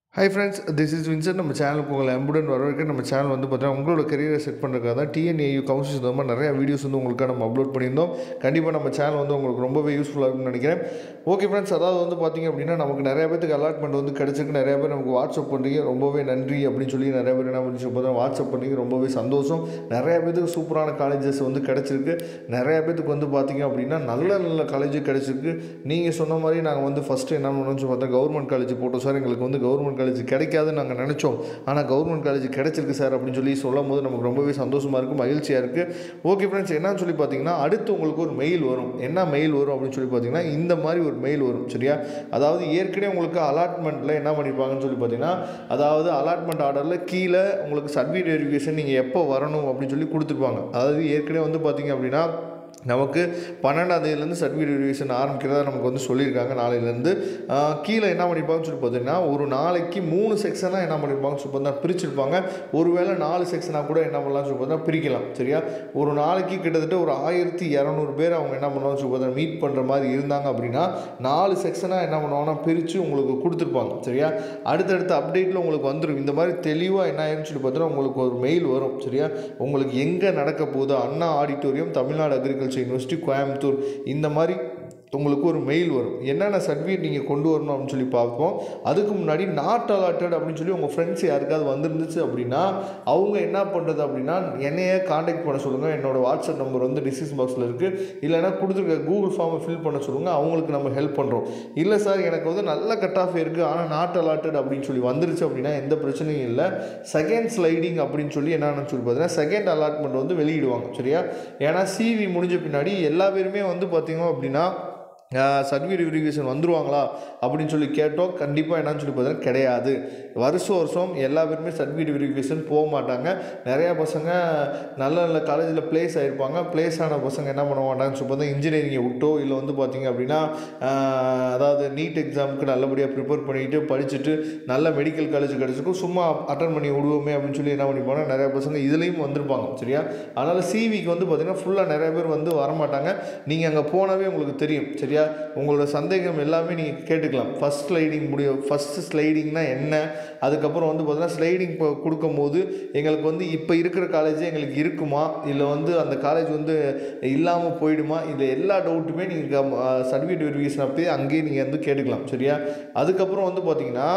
high friends this is Vincent நம்ம சேனலுக்கு உங்களை அம்புடன் வரவேற்க நம்ம சேனல் வந்து பார்த்தீங்கன்னா உங்களோட கரியரை செட் பண்ணுறதுக்காக தான் டிஎன்ஏயு கவுன்சில் சம்மந்தமாக நிறைய வீடியோஸ் வந்து உங்களுக்காக நம்ம அப்லோட் பண்ணியிருந்தோம் கண்டிப்பாக நம்ம சேனல் வந்து உங்களுக்கு ரொம்பவே யூஸ்ஃபுல்லாக இருக்கும்னு நினைக்கிறேன் ஓகே ஃப்ரெண்ட்ஸ் அதாவது வந்து பார்த்தீங்க அப்படின்னா நமக்கு நிறைய பேருக்கு அலாட்மெண்ட் வந்து கிடச்சிருக்கு நிறைய பேர் நமக்கு வாட்ஸ்அப் பண்ணுறீங்க ரொம்பவே நன்றி அப்படின்னு சொல்லி நிறைய பேர் என்ன பண்ணி பார்த்தா வாட்ஸ்அப் பண்ணி ரொம்பவே சந்தோஷம் நிறைய பேருக்கு சூப்பரான காலேஜஸ் வந்து கிடச்சிருக்கு நிறைய பேத்துக்கு வந்து பார்த்தீங்க அப்படின்னா நல்ல நல்ல காலேஜ் கிடச்சிருக்கு நீங்கள் சொன்ன மாதிரி நாங்கள் வந்து ஃபஸ்ட்டு என்ன பண்ணணும்னு சொல்லி பார்த்தா கவர்மெண்ட் காலேஜ் போட்டோம் சார் எங்களுக்கு வந்து கவர்மெண்ட் காலேஜ் கிடைக்காதுன்னு நாங்கள் நினச்சோம் ஆனால் கவர்மெண்ட் காலேஜ் கிடைச்சிருக்கு சார் அப்படின்னு சொல்லி சொல்லும் போது நமக்கு ரொம்பவே சந்தோஷமாக இருக்குது மகிழ்ச்சியாக இருக்குது ஓகே ஃப்ரெண்ட்ஸ் என்னன்னு சொல்லி பார்த்தீங்கன்னா அடுத்து உங்களுக்கு ஒரு மெயில் வரும் என்ன மெயில் வரும் அப்படின்னு சொல்லி பார்த்தீங்கன்னா இந்த மாதிரி ஒரு மெயில் வரும் சரியா அதாவது ஏற்கனவே உங்களுக்கு அலாட்மெண்ட்டில் என்ன பண்ணியிருப்பாங்கன்னு சொல்லி பார்த்தீங்கன்னா அதாவது அலாட்மெண்ட் ஆர்டரில் கீழே உங்களுக்கு சர்டிஃபிகேட் வெரிஃபிகேஷன் நீங்கள் எப்போ வரணும் அப்படின்னு சொல்லி கொடுத்துருப்பாங்க அதாவது ஏற்கனவே வந்து பார்த்தீங்க அப்படின்னா நமக்கு பன்னெண்டாம் தேதியிலேருந்து சர்டிஃபிகேட் வெரிஃபிகேஷன் ஆரம்பிக்கிறதா நமக்கு வந்து சொல்லியிருக்காங்க நாளையிலேருந்து ஆஹ் கீழே என்ன பண்ணியிருப்பாங்கன்னு சொல்லி பார்த்தீங்கன்னா ஒரு நாளைக்கு மூணு செக்ஷனாக என்ன பண்ணியிருப்பாங்கன்னு சொல்லி பார்த்தா பிரிச்சிருப்பாங்க ஒருவேளை நாலு செக்ஷனாக கூட என்ன பண்ணலாம்னு சொல்லி பார்த்தா பிரிக்கலாம் சரியா ஒரு நாளைக்கு கிட்டத்தட்ட ஒரு ஆயிரத்தி இரநூறு பேர் அவங்க என்ன பண்ணுவாங்கன்னு சொல்லி பார்த்தா மீட் பண்ணுற மாதிரி இருந்தாங்க அப்படின்னா நாலு செக்ஷனாக என்ன பண்ணுவாங்கன்னா பிரித்து உங்களுக்கு கொடுத்துருப்பாங்க சரியா அடுத்தடுத்த அப்டேட்டில் உங்களுக்கு வந்துடும் இந்த மாதிரி தெளிவாக என்ன ஆயிருன்னு சொல்லி பார்த்தோன்னா உங்களுக்கு ஒரு மெயில் வரும் சரியா உங்களுக்கு எங்கே நடக்க போகுது Anna auditorium Tamil Nadu agriculture university Coimbatore இந்த மாதிரி உங்களுக்கு ஒரு மெயில் வரும் என்னென்ன சர்டிஃபிகேட் நீங்கள் கொண்டு வரணும் அப்படின்னு சொல்லி பார்ப்போம் அதுக்கு முன்னாடி நாட் அலாட்டட் அப்படின்னு சொல்லி உங்கள் ஃப்ரெண்ட்ஸ் யாருக்காவது வந்துருந்துச்சு அப்படின்னா அவங்க என்ன பண்ணுறது அப்படின்னா என்னையே காண்டாக்ட் பண்ண சொல்லுங்கள் என்னோடய வாட்ஸ்அப் நம்பர் வந்து டிஸ்கிரிப்ஷன் பாக்ஸில் இருக்குது இல்லைனா கொடுத்துருக்க கூகுள் ஃபார்மை ஃபில் பண்ண சொல்லுங்கள் அவங்களுக்கு நம்ம ஹெல்ப் பண்ணுறோம் இல்லை சார் எனக்கு வந்து நல்ல கட் ஆஃப் இருக்குது ஆனால் நாட் அலாட்டட் அப்படின்னு சொல்லி வந்துருச்சு அப்படின்னா எந்த பிரச்சனையும் இல்லை செகண்ட் ஸ்லைடிங் அப்படின்னு சொல்லி என்னென்னு சொல்லி பார்த்தீங்கன்னா செகண்ட் அலாட்மெண்ட் வந்து வெளியிடுவாங்க சரியா ஏன்னா சிவி முடிஞ்ச பின்னாடி எல்லா பேருமே வந்து பார்த்தீங்க அப்படின்னா சர்டிஃபிகேட் வெரிஃபிகேஷன் வந்துருவாங்களா அப்படின்னு சொல்லி கேட்டோம் கண்டிப்பாக என்னன்னு சொல்லி பார்த்தீங்கன்னா கிடையாது வருஷம் வருஷம் எல்லா பேருமே சர்டிஃபிகேட் வெரிஃபிகேஷன் போக மாட்டாங்க நிறையா பசங்க நல்ல நல்ல காலேஜில் ப்ளேஸ் ஆகிருப்பாங்க ப்ளேஸ் ஆன பசங்க என்ன பண்ண மாட்டாங்கன்னு சொல்லி பார்த்தா இன்ஜினியரிங்கை விட்டோ இல்லை வந்து பார்த்தீங்க அப்படின்னா ஆஹ், அதாவது நீட் எக்ஸாமுக்கு நல்லபடியாக ப்ரிப்பேர் பண்ணிட்டு படிச்சுட்டு நல்ல மெடிக்கல் காலேஜ் கிடச்சிருக்கும் சும்மா அட்டன் பண்ணி விடுவோமே அப்படின்னு சொல்லி என்ன பண்ணிப்பாங்க நிறையா பசங்க இதுலேயும் வந்திருப்பாங்க சரியா அதனால் சிவிக்கு வந்து பார்த்தீங்கன்னா ஃபுல்லாக நிறைய பேர் வந்து வரமாட்டாங்க நீங்கள் அங்கே போனாவே உங்களுக்கு தெரியும் சரியா உங்களோட சந்தேகம் எல்லாமே நீங்கள் கேட்டுக்கலாம் ஃபஸ்ட் ஸ்லைடிங் முடியும் ஃபஸ்ட்டு ஸ்லைடிங்னா என்ன அதுக்கப்புறம் வந்து பார்த்தீங்கன்னா ஸ்லைடிங் இப்போ கொடுக்கும்போது எங்களுக்கு வந்து இப்போ இருக்கிற காலேஜே எங்களுக்கு இருக்குமா இல்லை வந்து அந்த காலேஜ் வந்து இல்லாமல் போயிடுமா இல்லை எல்லா டவுட்டுமே நீங்கள் சர்டிஃபிகேட் வெரிஃபிகேஷன் அப்பயே அங்கேயே நீங்கள் வந்து கேட்டுக்கலாம் சரியா அதுக்கப்புறம் வந்து பார்த்தீங்கன்னா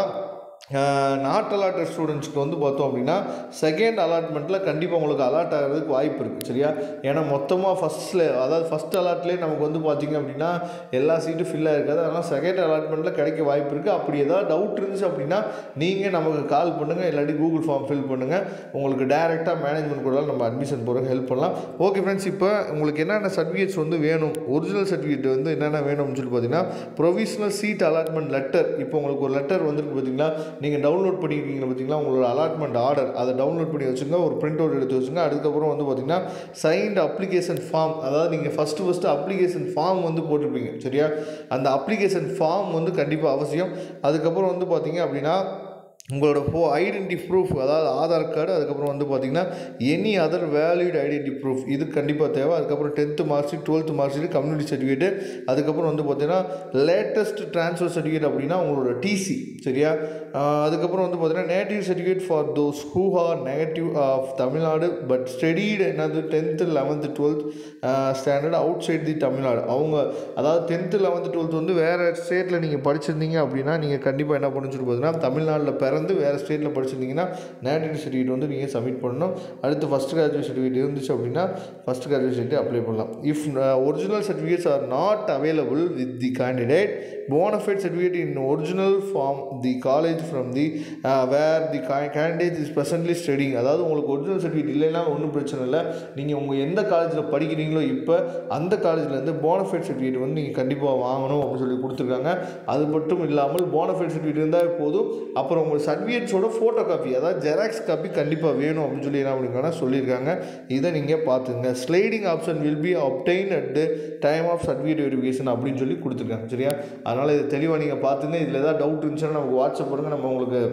நாட் அலாட்டட் ஸ்டூடெண்ட்ஸ்க்கு வந்து பார்த்தோம் அப்படின்னா செகண்ட் அலாட்மெண்ட்டில் கண்டிப்பாக உங்களுக்கு அலாட் ஆகிறதுக்கு வாய்ப்பு இருக்குது சரியா ஏன்னா மொத்தமாக ஃபஸ்ட்டில் அதாவது ஃபஸ்ட் அலாட்லேயே நமக்கு வந்து பார்த்தீங்க அப்படின்னா எல்லா சீட்டும் ஃபில் ஆகிருக்காது அதனால் செகண்ட் அலாட்மெண்ட்டில் கிடைக்க வாய்ப்பு இருக்குது அப்படி ஏதாவது டவுட் இருந்துச்சு அப்படின்னா நீங்கள் நமக்கு கால் பண்ணுங்கள் இல்லாட்டி கூகுள் ஃபார்ம் ஃபில் பண்ணுங்கள் உங்களுக்கு டேரெக்டாக மேனேஜ்மெண்ட் கூட நம்ம அட்மிஷன் போகிறதுக்கு ஹெல்ப் பண்ணலாம் ஓகே ஃப்ரெண்ட்ஸ் இப்போ உங்களுக்கு என்னென்ன சர்டிஃபிகேட்ஸ் வந்து வேணும் ஒரிஜினல் சர்டிஃபிகேட் வந்து என்னென்ன வேணும்னு சொல்லி பார்த்தீங்கன்னா ப்ரொவிஷனல் சீட் அலாட்மெண்ட் லெட்டர் இப்போ உங்களுக்கு ஒரு லெட்டர் வந்துருக்கு பார்த்தீங்களா நீங்கள் டவுன்லோட் பண்ணியிருக்கீங்க பார்த்தீங்களா உங்களோட அலாட்மெண்ட் ஆர்டர் அதை டவுன்லோட் பண்ணி வச்சுங்க ஒரு பிரிண்ட் அவுட் எடுத்து வச்சுங்க அதுக்கப்புறம் வந்து பார்த்தீங்கன்னா சைன்டு அப்ளிகேஷன் ஃபார்ம் அதாவது நீங்கள் ஃபஸ்ட்டு ஃபஸ்ட்டு அப்ளிகேஷன் ஃபார்ம் வந்து போட்டிருப்பீங்க சரியா அந்த அப்ளிகேஷன் ஃபார்ம் வந்து கண்டிப்பாக அவசியம் அதுக்கப்புறம் வந்து பார்த்தீங்க அப்படின்னா உங்களோட ஃபோ ஐடென்டி ப்ரூஃப் அதாவது ஆதார் கார்டு அதுக்கப்புறம் வந்து பார்த்தீங்கன்னா any other valid identity proof இது கண்டிப்பாக தேவை அதுக்கப்புறம் tenth mark sheet twelfth mark sheet community certificate அதுக்கப்புறம் வந்து பார்த்தீங்கன்னா லேட்டஸ்ட் ட்ரான்ஸ்ஃபர் சர்டிஃபிகேட் அப்படின்னா உங்களோட டிசி சரியா ஆஹ் அதுக்கப்புறம் வந்து பார்த்தீங்கன்னா native certificate for those who are negative of Tamil Nadu but studied என்னது tenth eleventh twelfth standard outside the Tamil Nadu அவங்க அதாவது டென்த்து லெவன்த்து டுவெல்த் வந்து வேறு ஸ்டேட்டில் நீங்கள் படிச்சிருந்தீங்க அப்படின்னா நீங்கள் கண்டிப்பாக என்ன பண்ணணும்னு சொல்லி பார்த்தீங்கன்னா தமிழ்நாட்டில் பிறந்து வேறு ஸ்டேட்டில் படிச்சிருந்தீங்கன்னா நேட்டிவ் சர்டிஃபிகேட் வந்து நீங்கள் சப்மிட் பண்ணணும் அடுத்து ஃபஸ்ட் கிராஜுவேட் சர்டிஃபிகேட் இருந்துச்சு அப்படின்னா ஃபஸ்ட் கிராஜுவேட் சர்டிஃபிகேட் அப்ளை பண்ணலாம் if original certificates are not available with the candidate bonafide certificate in original form the college from the uh, where the ca- candidate is presently studying அதாவது உங்களுக்கு original certificate இல்லைன்னா ஒன்றும் பிரச்சனை இல்லை நீங்கள் உங்கள் எந்த காலேஜில் படிக்கிறீங்களோ இப்போ அந்த காலேஜ்லேருந்து போனஃபைட் சர்டிஃபிகேட் வந்து நீங்கள் கண்டிப்பாக வாங்கணும் அப்படின்னு சொல்லி கொடுத்துருக்காங்க அது மட்டும் இல்லாமல் போனஃபைட் சர்டிஃபிகேட் இருந்தால் போதும் அப்புறம் உங்கள் சர்டிஃபிகேட்ஸோட ஃபோட்டோ காப்பி அதாவது ஜெராக்ஸ் காப்பி கண்டிப்பாக வேணும் அப்படின்னு சொல்லி என்ன பண்ணிருக்காங்கன்னா சொல்லியிருக்காங்க இதை நீங்கள் பார்த்துங்க sliding option will be obtained at the time of certificate verification அப்படின்னு சொல்லி கொடுத்துருக்காங்க சரியா அதனால் இது தெளிவாக நீங்கள் பார்த்துங்க இதில் ஏதாவது டவுட் இருந்துச்சுன்னா நமக்கு வாட்ஸ்அப் பண்ணுங்கள் நம்ம உங்களுக்கு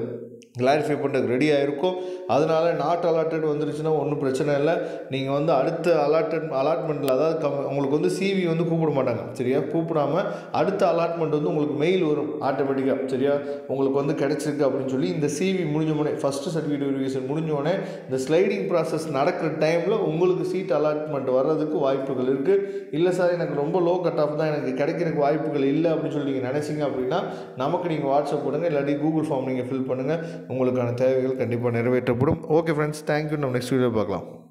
கிளாரிஃபை பண்ணுறதுக்கு ரெடியாக இருக்கும் அதனால் நாட் அலாட்டட் வந்துருச்சுன்னா ஒன்றும் பிரச்சனை இல்லை நீங்கள் வந்து அடுத்த அலாட்டட் அலாட்மெண்ட்டில் அதாவது கம் உங்களுக்கு வந்து சிவி வந்து கூப்பிட மாட்டாங்க சரியா கூப்பிடாம அடுத்த அலாட்மெண்ட் வந்து உங்களுக்கு மெயில் வரும் ஆட்டோமேட்டிக்காக சரியா உங்களுக்கு வந்து கிடச்சிருக்கு அப்படின்னு சொல்லி இந்த சிவி முடிஞ்ச உடனே ஃபஸ்ட்டு சர்டிஃபிகேட் வெரிஃபிகேஷன் முடிஞ்ச உடனே இந்த ஸ்லைடிங் ப்ராசஸ் நடக்கிற டைமில் உங்களுக்கு சீட் அலாட்மெண்ட் வர்றதுக்கு வாய்ப்புகள் இருக்குது இல்லை சார் எனக்கு ரொம்ப லோ கட் ஆஃப் தான் எனக்கு கிடைக்கிறதுக்கு வாய்ப்புகள் இல்லை அப்படின்னு சொல்லி நீங்கள் நினைச்சீங்க அப்படின்னா நமக்கு நீங்கள் வாட்ஸ்அப் பண்ணுங்கள் இல்லாட்டி கூகுள் ஃபார்ம் நீங்கள் ஃபில் பண்ணுங்கள் உங்களுக்கான தேவைகள் கண்டிப்பாக நிறைவேற்றப்படும் ஓகே ஃப்ரெண்ட்ஸ் தேங்க்யூ நம்ம நெக்ஸ்ட் வீடியோ பார்க்கலாம்